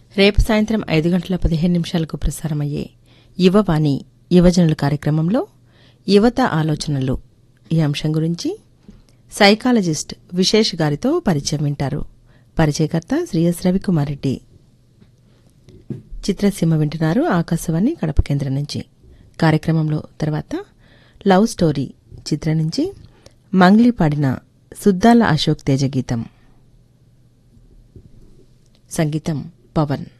రేపు సాయంత్రం ఐదు గంటల పదిహేను నిమిషాలకు ప్రసారమయ్యే యువవాణి యువజనుల కార్యక్రమంలో యువత ఆలోచనలు ఈ అంశం గురించి సైకాలజిస్ట్ విశేష్ గారితో పరిచయం వింటారు పరిచయకర్త శ్రీ ఎస్ రవికుమార్ రెడ్డి చిత్రసీమ వింటున్నారు ఆకాశవాణి కడప కేంద్రం నుంచి కార్యక్రమంలో తర్వాత లవ్ స్టోరీ చిత్రం నుంచి మంగ్లీ పాడిన సుద్దాల అశోక్ తేజ గీతం సంగీతం పవన్